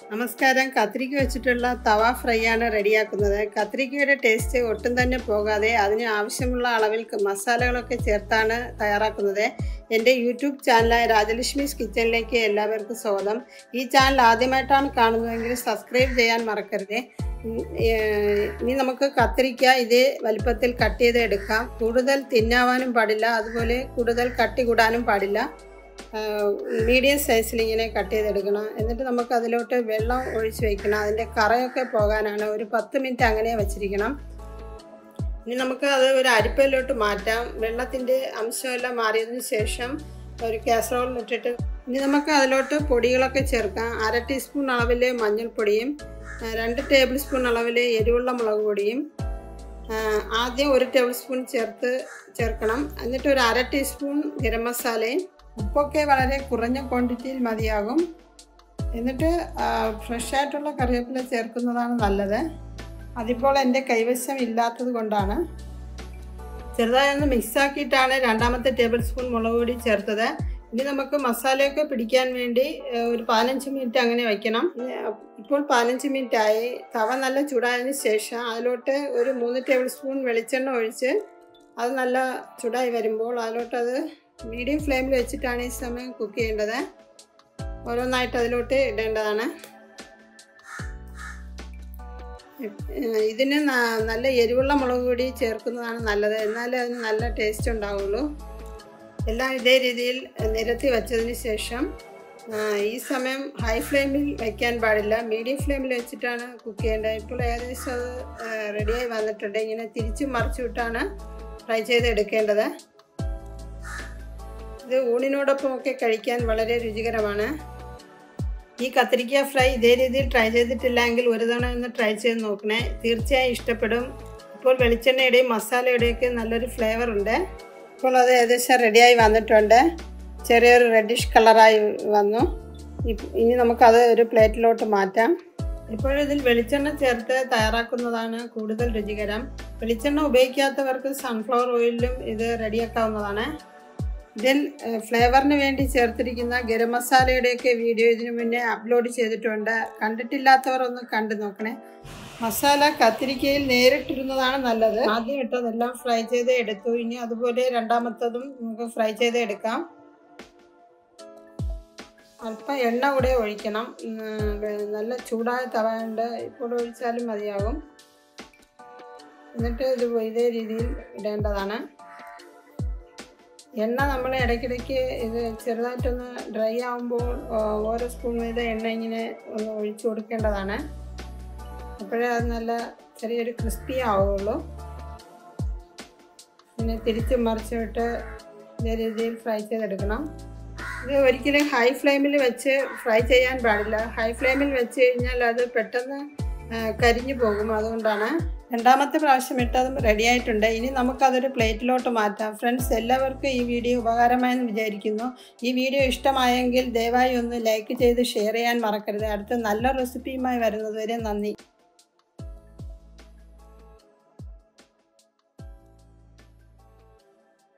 നമസ്കാരം കത്രിക്ക വെച്ചിട്ടുള്ള തവ ഫ്രൈ ആണ് റെഡിയാക്കുന്നത് കത്രിക്കയുടെ ടേസ്റ്റ് ഒട്ടും തന്നെ പോകാതെ അതിന് ആവശ്യമുള്ള അളവിൽ ക- മസാലകളൊക്കെ ചേർത്താണ് തയ്യാറാക്കുന്നത് എൻ്റെ യൂട്യൂബ് ചാനലായ രാജലക്ഷ്മീസ് കിച്ചണിലേക്ക് എല്ലാവർക്കും സ്വാഗതം ഈ ചാനൽ ആദ്യമായിട്ടാണ് കാണുന്നതെങ്കിൽ സബ്സ്ക്രൈബ് ചെയ്യാൻ മറക്കരുത് ഉം, ഏഹ്, ഇനി നമുക്ക് കത്തിരിക്ക ഇതേ വലിപ്പത്തിൽ കട്ട് ചെയ്ത് എടുക്കാം കൂടുതൽ തിന്നാവാനും പാടില്ല അതുപോലെ കൂടുതൽ കട്ടി കൂടാനും പാടില്ല മീഡിയം സൈസിൽ ഇങ്ങനെ കട്ട് ചെയ്തെടുക്കണം എന്നിട്ട് നമുക്ക് അതിലോട്ട് വെള്ളം ഒഴിച്ച് വയ്ക്കണം അതിൻ്റെ കറയൊക്കെ പോകാനാണ് ഒരു പത്ത് മിനിറ്റ് അങ്ങനെ വെച്ചിരിക്കണം ഇനി നമുക്ക് അത് ഒരു അരിപ്പയിലോട്ട് മാറ്റാം വെള്ളത്തിൻ്റെ അംശമെല്ലാം മാറിയതിന് ശേഷം ഒരു കാസറോളിലിട്ടിട്ട് ഇനി നമുക്ക് അതിലോട്ട് പൊടികളൊക്കെ ചേർക്കാം അര ടീസ്പൂൺ അളവിൽ മഞ്ഞൾപ്പൊടിയും ആ, രണ്ട് ടേബിൾ സ്പൂൺ അളവിൽ എരിവുള്ള മുളക് പൊടിയും ആ, ആദ്യം ഒരു ടേബിൾ സ്പൂൺ ചേർത്ത് ചേർക്കണം എന്നിട്ട് ഒരു അര ടീസ്പൂൺ ഗരം മസാലയും ഉപ്പൊക്കെ വളരെ കുറഞ്ഞ ക്വാണ്ടിറ്റിയിൽ മതിയാകും എന്നിട്ട് ഫ്രഷ് ആയിട്ടുള്ള കറിവേപ്പില ചേർക്കുന്നതാണ് നല്ലത് അതിപ്പോൾ എൻ്റെ കൈവശം ഇല്ലാത്തത് കൊണ്ടാണ് ചെറുതായി ഒന്ന് മിക്സാക്കിയിട്ടാണ് രണ്ടാമത്തെ ടേബിൾ സ്പൂൺ മുളക് പൊടി ചേർത്തത് ഇനി നമുക്ക് മസാലയൊക്കെ പിടിക്കാൻ വേണ്ടി ഏഹ്, ഒരു പതിനഞ്ച് മിനിറ്റ് അങ്ങനെ വയ്ക്കണം ഇനി ഇപ്പോൾ പതിനഞ്ച് മിനിറ്റ് ആയി തവ നല്ല ചൂടായതിന് ശേഷം അതിലോട്ട് ഒരു മൂന്ന് ടേബിൾ സ്പൂൺ വെളിച്ചെണ്ണ ഒഴിച്ച് അത് നല്ല ചൂടായി വരുമ്പോൾ അതിലോട്ട് അത് മീഡിയം ഫ്ലെയിമിൽ വെച്ചിട്ടാണ് ഈ സമയം കുക്ക് ചെയ്യേണ്ടത് ഓരോന്നായിട്ട് അതിലോട്ട് ഇടേണ്ടതാണ് ഏഹ് ഇതിന് ന- നല്ല എരിവുള്ള മുളക് പൊടി ചേർക്കുന്നതാണ് നല്ലത് എന്നാലേ അതിന് നല്ല ടേസ്റ്റ് ഉണ്ടാവുള്ളൂ എല്ലാം ഇതേ രീതിയിൽ നിരത്തി വെച്ചതിന് ശേഷം ആ, ഈ സമയം ഹൈ ഫ്ലെയിമിൽ വയ്ക്കാൻ പാടില്ല മീഡിയം ഫ്ലെയിമിൽ വെച്ചിട്ടാണ് കുക്ക് ചെയ്യേണ്ടത് ഇപ്പോൾ ഏകദേശം അത് റെഡിയായി വന്നിട്ടുണ്ട് ഇങ്ങനെ തിരിച്ചു മറിച്ചു വിട്ടാണ് ഫ്രൈ ചെയ്ത് എടുക്കേണ്ടത് ഇത് ഊണിനോടൊപ്പം ഒക്കെ കഴിക്കാൻ വളരെ രുചികരമാണ് ഈ കത്തിരിക്ക ഫ്രൈ ഇതേ രീതിയിൽ ട്രൈ ചെയ്തിട്ടില്ലെങ്കിൽ ഒരു തവണ ഒന്ന് ട്രൈ ചെയ്ത് നോക്കണേ തീർച്ചയായും ഇഷ്ടപ്പെടും ഇപ്പോൾ വെളിച്ചെണ്ണയുടെയും മസാലയുടെയൊക്കെ നല്ലൊരു ഫ്ലേവർ ഉണ്ട് ഇപ്പോൾ അത് ഏകദേശം റെഡിയായി വന്നിട്ടുണ്ട് ചെറിയൊരു റെഡിഷ് കളറായി വന്നു ഇപ്- ഇനി നമുക്കത് ഒരു പ്ലേറ്റിലോട്ട് മാറ്റാം ഇപ്പോഴിതിൽ വെളിച്ചെണ്ണ ചേർത്ത് തയ്യാറാക്കുന്നതാണ് കൂടുതൽ രുചികരം വെളിച്ചെണ്ണ ഉപയോഗിക്കാത്തവർക്ക് സൺഫ്ലവർ ഓയിലിലും ഇത് റെഡിയാക്കാവുന്നതാണ് ഇതിൽ ഏഹ്, ഫ്ലേവറിന് വേണ്ടി ചേർത്തിരിക്കുന്ന ഗരം മസാലയുടെയൊക്കെ വീഡിയോ ഇതിനു മുന്നേ അപ്ലോഡ് ചെയ്തിട്ടുണ്ട് കണ്ടിട്ടില്ലാത്തവർ ഒന്ന് കണ്ടു നോക്കണേ മസാല കത്തിരിക്കയിൽ നേരിട്ടിരുന്നതാണ് നല്ലത് ആദ്യം ഇട്ടതെല്ലാം ഫ്രൈ ചെയ്ത് എടുത്തു ഇനി അതുപോലെ രണ്ടാമത്തതും നമുക്ക് ഫ്രൈ ചെയ്ത് എടുക്കാം അല്പം എണ്ണ കൂടെ ഒഴിക്കണം ഉം, വെ- നല്ല ചൂടായ തവയുണ്ട് ഇപ്പോൾ ഒഴിച്ചാലും മതിയാകും എന്നിട്ട് ഇത് ഇതേ രീതിയിൽ ഇടേണ്ടതാണ് എണ്ണ നമ്മൾ ഇടയ്ക്കിടയ്ക്ക് ഇത് ചെറുതായിട്ടൊന്ന് ഡ്രൈ ആകുമ്പോൾ ഓ- ഓരോ സ്പൂൺ വീതം എണ്ണ ഇങ്ങനെ ഒന്ന് ഒഴിച്ചു കൊടുക്കേണ്ടതാണ് അപ്പോഴേ അത് നല്ല ചെറിയൊരു ക്രിസ്പി ആവുള്ളൂ പിന്നെ തിരിച്ച് മറിച്ചിട്ട് ഇതേ രീതിയിൽ ഫ്രൈ ചെയ്തെടുക്കണം ഇത് ഒരിക്കലും ഹൈ ഫ്ലെയിമിൽ വെച്ച് ഫ്രൈ ചെയ്യാൻ പാടില്ല ഹൈ ഫ്ലെയിമിൽ വെച്ച് കഴിഞ്ഞാൽ അത് പെട്ടെന്ന് ആ, കരിഞ്ഞു പോകും അതുകൊണ്ടാണ് രണ്ടാമത്തെ പ്രാവശ്യം ഇട്ടതും റെഡി ആയിട്ടുണ്ട് ഇനി നമുക്കതൊരു പ്ലേറ്റിലോട്ട് മാറ്റാം ഫ്രണ്ട്സ് എല്ലാവർക്കും ഈ വീഡിയോ ഉപകാരമായെന്ന് വിചാരിക്കുന്നു ഈ വീഡിയോ ഇഷ്ടമായെങ്കിൽ ദയവായി ഒന്ന് ലൈക്ക് ചെയ്ത് ഷെയർ ചെയ്യാൻ മറക്കരുത് അടുത്ത നല്ല റെസിപ്പിയുമായി വരുന്നത് വരെ നന്ദി